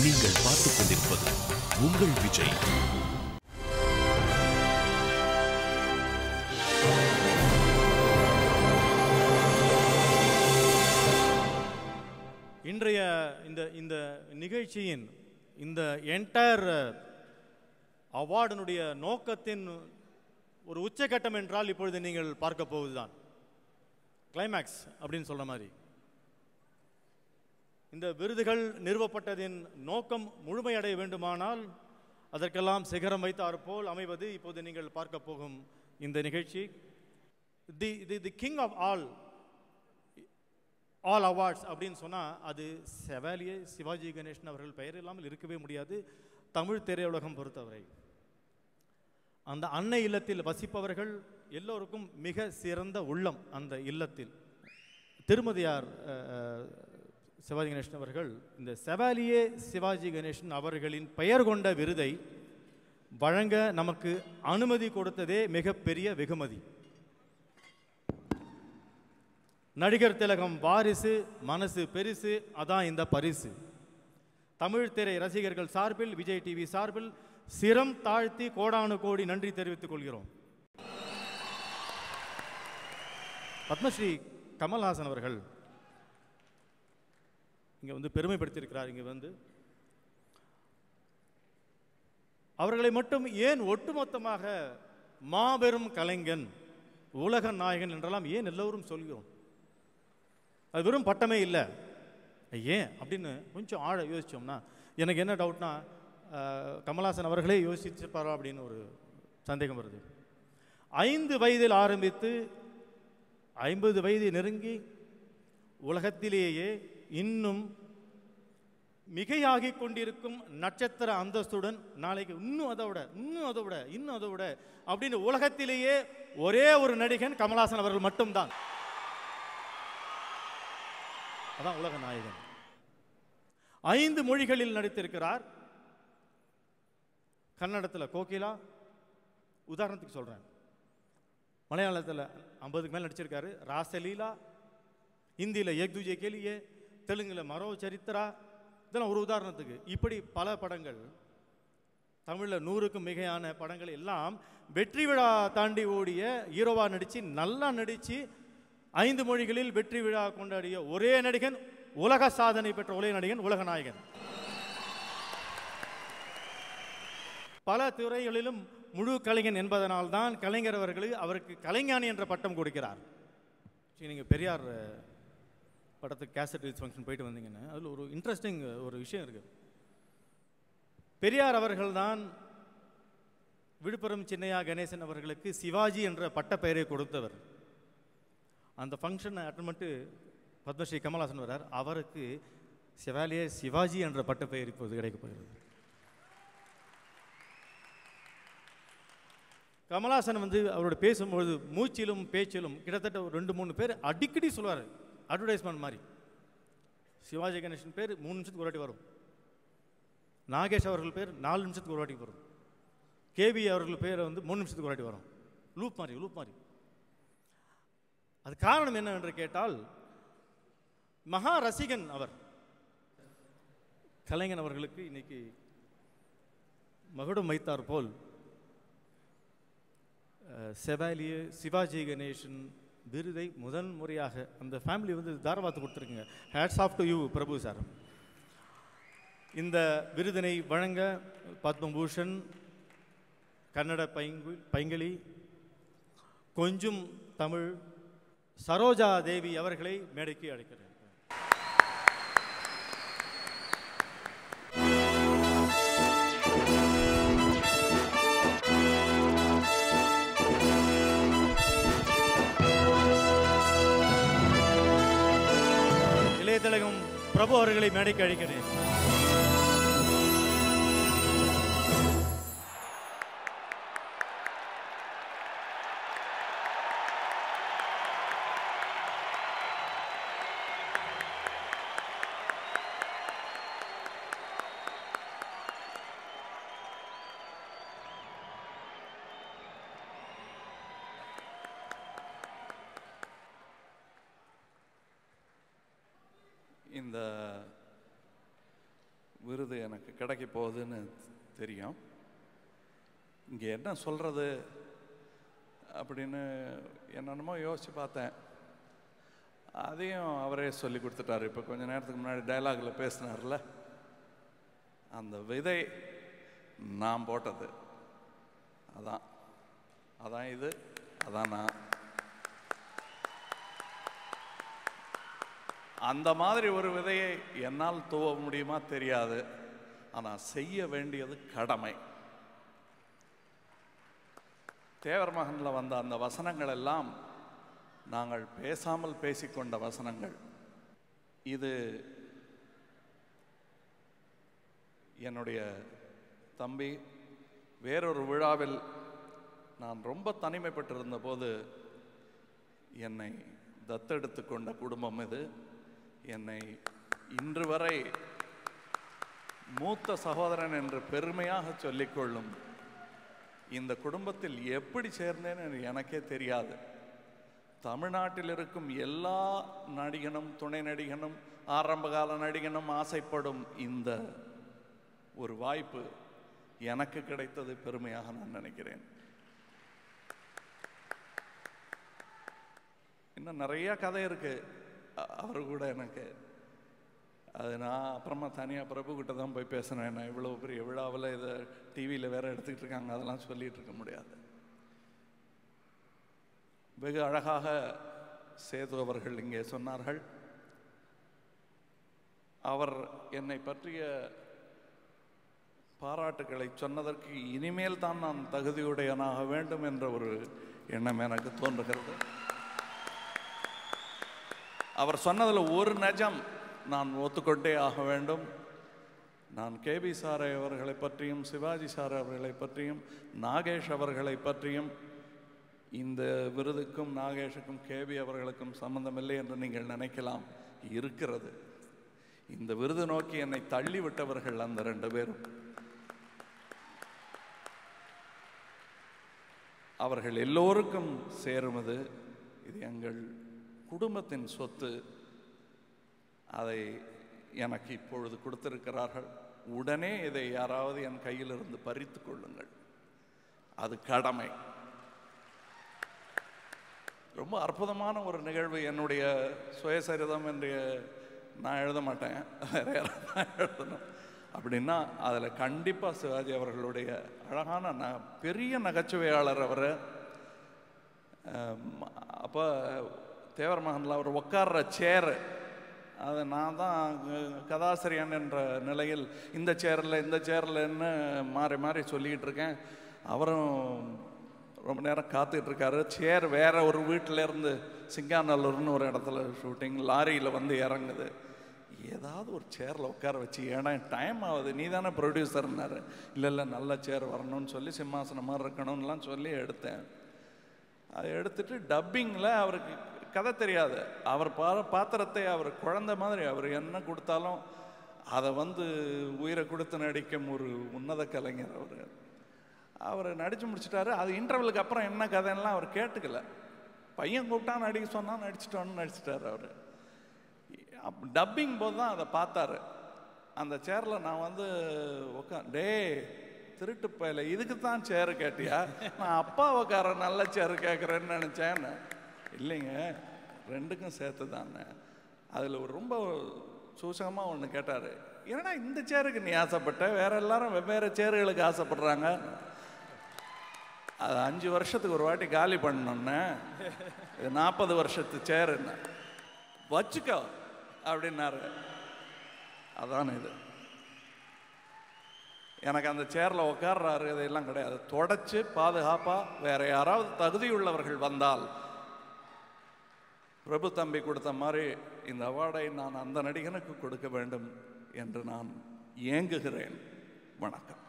நீங்கள் பார்த்துக் கொண்டிருப்பது உங்கள் விஜய் இன்றைய இந்த இந்த நிகழ்ச்சியின் இந்த என்டையர் அவார்டினுடைய நோக்கத்தின் ஒரு உச்சகட்டம் என்றால் இப்பொழுது நீங்கள் பார்க்க போவதுதான் கிளைமேக்ஸ் அப்படின்னு சொல்ற மாதிரி இந்த விருதுகள் நிறுவப்பட்டதின் நோக்கம் முழுமையடைய வேண்டுமானால் அதற்கெல்லாம் சிகரம் வைத்தாற் போல் அமைவது இப்போது நீங்கள் பார்க்க போகும் இந்த நிகழ்ச்சி the the the king of all all awards அப்படின்னு சொன்னால் அது செவாலியே சிவாஜி கணேசன் அவர்கள் பெயர் இல்லாமல் இருக்கவே முடியாது தமிழ் திரையுலகம் பொறுத்தவரை அந்த அன்னை இல்லத்தில் வசிப்பவர்கள் எல்லோருக்கும் மிக சிறந்த உள்ளம் அந்த இல்லத்தில் திருமதியார் அஹ், அஹ், சிவாஜி கணேசன் அவர்கள் இந்த செவாலியே சிவாஜி கணேசன் அவர்களின் பெயர் கொண்ட விருதை வழங்க நமக்கு அனுமதி கொடுத்ததே மிகப்பெரிய வெகுமதி நடிகர் திலகம் வாரிசு மனசு பெருசு அதான் இந்த பரிசு தமிழ் திரை ரசிகர்கள் சார்பில் விஜய் டிவி சார்பில் சிரம் தாழ்த்தி கோடானு கோடி நன்றி தெரிவித்துக் கொள்கிறோம் பத்மஸ்ரீ கமல்ஹாசன் அவர்கள் இங்க வந்து பெருமைப்படுத்தியிருக்கிறார் இங்க வந்து அவர்களை மட்டும் ஏன் ஒட்டுமொத்தமாக மாபெரும் கலைஞன் உலக நாயகன் என்றெல்லாம் ஏன் எல்லோரும் சொல்கிறோம் அது வெறும் பட்டமே இல்லை ஏன் அப்படின்னு கொஞ்சம் ஆழ யோசிச்சோம்னா எனக்கு என்ன டவுட்னா அஹ், கமல்ஹாசன் அவர்களே யோசிச்சிருப்பாரா அப்படின்னு ஒரு சந்தேகம் வருது ஐந்து வயதில் ஆரம்பித்து ஐம்பது வயது நெருங்கி உலகத்திலேயே இன்னும் மிகையாகிக் கொண்டிருக்கும் நட்சத்திர அந்தஸ்துடன் நாளைக்கு இன்னும் அதை விட இன்னும் அதை விட இன்னும் அதை விட அப்படின்னு உலகத்திலேயே ஒரே ஒரு நடிகன் கமல்ஹாசன் அவர்கள் மட்டும்தான் அதான் உலக நாயகன் ஐந்து மொழிகளில் நடித்திருக்கிறார் கன்னடத்தில் கோகிலா உதாரணத்துக்கு சொல்றேன் மலையாளத்தில் ஐம்பதுக்கு மேல் நடிச்சிருக்காரு ராசலீலா ஹிந்தியில் ஏக் துஜே கேலியே தெலுங்குல மரோ சரித்திரா இதெல்லாம் ஒரு உதாரணத்துக்கு இப்படி பல படங்கள் தமிழில் நூறுக்கும் மிகையான படங்கள் எல்லாம் வெற்றி விழா தாண்டி ஓடிய ஹீரோவா நடித்து நல்லா நடித்து ஐந்து மொழிகளில் வெற்றி விழா கொண்டாடிய ஒரே நடிகன் உலக சாதனை பெற்ற ஒரே நடிகன் உலக நாயகன் பல துறைகளிலும் முழு கலைஞன் என்பதனால் தான் கலைஞர் அவர்களுக்கு அவருக்கு கலைஞானி என்ற பட்டம் கொடுக்கிறார் சரி நீங்கள் பெரியார் அஹ், படத்துக்கு கேசட் ரிலீஸ் ஃபங்க்ஷன் போயிட்டு வந்தீங்கன்னா அதில் ஒரு இன்ட்ரெஸ்டிங் ஒரு விஷயம் இருக்குது பெரியார் அவர்கள்தான் விழுப்புரம் சின்னையா கணேசன் அவர்களுக்கு சிவாஜி என்ற பட்டப்பெயரை கொடுத்தவர் அந்த ஃபங்க்ஷனை அட்டன் பண்ணிட்டு பத்மஸ்ரீ கமல்ஹாசன் வரார் அவருக்கு சிவாலியே சிவாஜி என்ற பட்டப்பெயர் இப்போது கிடைக்கப் போகிறது கமல்ஹாசன் வந்து அவரோட பேசும்பொழுது மூச்சிலும் பேச்சிலும் கிட்டத்தட்ட ஒரு ரெண்டு மூணு பேர் அடிக்கடி சொல்லுவார் அட்வர்டைஸ்மெண்ட் மாதிரி சிவாஜி கணேசன் பேர் மூணு நிமிஷத்துக்கு ஒரு வாட்டி வரும் நாகேஷ் அவர்கள் பேர் நாலு நிமிஷத்துக்கு ஒரு வாட்டி வரும் கேவி அவர்கள் பேர் வந்து மூணு நிமிஷத்துக்கு ஒரு வாட்டி வரும் லூப் மாதிரி லூப் மாதிரி அது காரணம் என்ன என்று கேட்டால் மகா ரசிகன் அவர் கலைஞன் அவர்களுக்கு இன்னைக்கு மகுடம் வைத்தார் போல் அஹ், செவாலியே சிவாஜி கணேசன் விருதை முதல் முறையாக அந்த ஃபேமிலி வந்து தாரவாத்து கொடுத்துருக்குங்க hats off to you Prabhu sir இந்த விருதினை வழங்க பத்மபூஷன் கன்னட பைங்கு பைங்கிளி கொஞ்சம் தமிழ் சரோஜா தேவி அவர்களை மேடைக்கு அழைக்கிறேன் இளைய திலகம் பிரபு அவர்களை மேடைக்கு அழைக்கிறேன் இந்த விருது எனக்கு கிடைக்க போகுதுன்னு தெரியும் இங்கே என்ன சொல்கிறது அப்படின்னு என்னென்னமோ யோசித்து பார்த்தேன் அதையும் அவரே சொல்லி கொடுத்துட்டாரு இப்போ கொஞ்ச நேரத்துக்கு முன்னாடி டயலாகில் பேசினார்ல அந்த விதை நான் போட்டது அதான் அதான் இது அதான் நான் அந்த மாதிரி ஒரு விதையை என்னால் தூவ முடியுமா தெரியாது ஆனால் செய்ய வேண்டியது கடமை தேவர் மகனில் வந்த அந்த வசனங்கள் எல்லாம் நாங்கள் பேசாமல் பேசிக்கொண்ட வசனங்கள் இது என்னுடைய தம்பி வேறொரு விழாவில் நான் ரொம்ப தனிமைப்பட்டிருந்த போது என்னை தத்தெடுத்து கொண்ட குடும்பம் இது என்னை இன்று வரை மூத்த சகோதரன் என்று பெருமையாக சொல்லிக்கொள்ளும் இந்த குடும்பத்தில் எப்படி சேர்ந்தேன்னு எனக்கே தெரியாது தமிழ்நாட்டில் இருக்கும் எல்லா நடிகனும் துணை நடிகனும் ஆரம்பகால நடிகனும் ஆசைப்படும் இந்த ஒரு வாய்ப்பு எனக்கு கிடைத்தது பெருமையாக நான் நினைக்கிறேன் இன்னும் நிறைய கதை இருக்கு அ- அவர் கூட எனக்கு அது நான் அப்புறமா தனியாக பிரபு கிட்ட தான் போய் பேசினேன் நான் இவ்வளோ பெரிய விழாவில் இதை டிவியில் வேற எடுத்துக்கிட்டு இருக்காங்க அதெல்லாம் சொல்லிட்டு இருக்க முடியாது வெகு அழகாக சேது அவர்கள் இங்கே சொன்னார்கள் அவர் என்னை பற்றிய பாராட்டுக்களை சொன்னதற்கு இனிமேல் தான் நான் தகுதியுடையனாக வேண்டும் என்ற ஒரு எண்ணம் எனக்கு தோன்றுகிறது அவர் சொன்னதில் ஒரு நஜம் நான் ஒத்துக்கொண்டே ஆக வேண்டும் நான் கேபி சாரை அவர்களை பற்றியும் சிவாஜி சார் அவர்களை பற்றியும் நாகேஷ் அவர்களை பற்றியும் இந்த விருதுக்கும் நாகேஷுக்கும் கேபி அவர்களுக்கும் சம்பந்தமில்லை என்று நீங்கள் நினைக்கலாம் இருக்கிறது இந்த விருது நோக்கி என்னை தள்ளி விட்டவர்கள் அந்த ரெண்டு பேரும் அவர்கள் எல்லோருக்கும் சேரும் இது இது எங்கள் குடும்பத்தின் சொத்து அதை எனக்கு இப்பொழுது கொடுத்திருக்கிறார்கள் உடனே இதை யாராவது என் கையிலிருந்து பறித்து கொள்ளுங்கள் அது கடமை ரொம்ப அற்புதமான ஒரு நிகழ்வு என்னுடைய சுயசரிதம் என்று நான் எழுத மாட்டேன் வேற யாராவது தான் எழுதணும் அப்படின்னா அதில் கண்டிப்பாக சிவாஜி அவர்களுடைய அழகான ந பெரிய நகைச்சுவையாளர் அவர் அப்போ தேவர் மகனில் அவர் உட்கார்ற சேரு அது நான் தான் கதாசிரியன் என்ற நிலையில் இந்த சேரில் இந்த சேரில்னு மாறி மாறி சொல்லிக்கிட்டு இருக்கேன் அவரும் ரொம்ப நேரம் காத்துட்டு இருக்காரு சேர் வேற ஒரு வீட்டில இருந்து சிங்காநல்லூர்னு ஒரு இடத்துல ஷூட்டிங் லாரியில் வந்து இறங்குது ஏதாவது ஒரு சேரில் உட்கார வச்சு ஏன்னா டைம் ஆகுது நீ தானே ப்ரொடியூசர்னாரு இல்லை இல்லை நல்ல சேர் வரணும்னு சொல்லி சிம்மாசனம் மாதிரி இருக்கணும்லாம் சொல்லி எடுத்தேன் அதை எடுத்துட்டு டப்பிங்கில் அவருக்கு கதை தெரியாது அவர் பா பாத்திரத்தை அவர் குழந்தை மாதிரி அவர் என்ன கொடுத்தாலும் அதை வந்து உயிரை கொடுத்து நடிக்கும் ஒரு உன்னத கலைஞர் அவர் அவர் நடிச்சு முடிச்சிட்டாரு அது இன்டர்வலுக்கு அப்புறம் என்ன கதைன்னெலாம் அவர் கேட்டுக்கல பையன் கூப்பிட்டா நடிக்க சொன்னா நடிச்சிட்டோன்னு நடிச்சிட்டாரு அவர் டப்பிங் போது தான் அதை பார்த்தாரு அந்த சேரில் நான் வந்து உக்கா டேய் திருட்டு பயல இதுக்கு தான் சேரு கேட்டியா நான் அப்பா உட்கார நல்ல சேரு கேட்குறேன்னு நினச்சேன் இல்லைங்க ரெண்டுக்கும் சேர்த்து தானே அதில் ஒரு ரொம்ப சூசகமாக ஒன்று கேட்டார் என்னடா இந்த சேருக்கு நீ ஆசைப்பட்ட வேற எல்லாரும் வெவ்வேறு சேருகளுக்கு ஆசைப்படுறாங்க அது அஞ்சு வருஷத்துக்கு ஒரு வாட்டி காலி பண்ணோன்னே இது நாற்பது வருஷத்து சேருன்னு வச்சுக்கோ அப்படின்னாரு அதான் இது எனக்கு அந்த சேரில் உட்கார்றாரு இதெல்லாம் கிடையாது தொடச்சு பாதுகாப்பாக வேற யாராவது தகுதியுள்ளவர்கள் வந்தால் பிரபு தம்பி கொடுத்த மாதிரி இந்த அவார்டை நான் அந்த நடிகனுக்கு கொடுக்க வேண்டும் என்று நான் ஏங்குகிறேன் வணக்கம்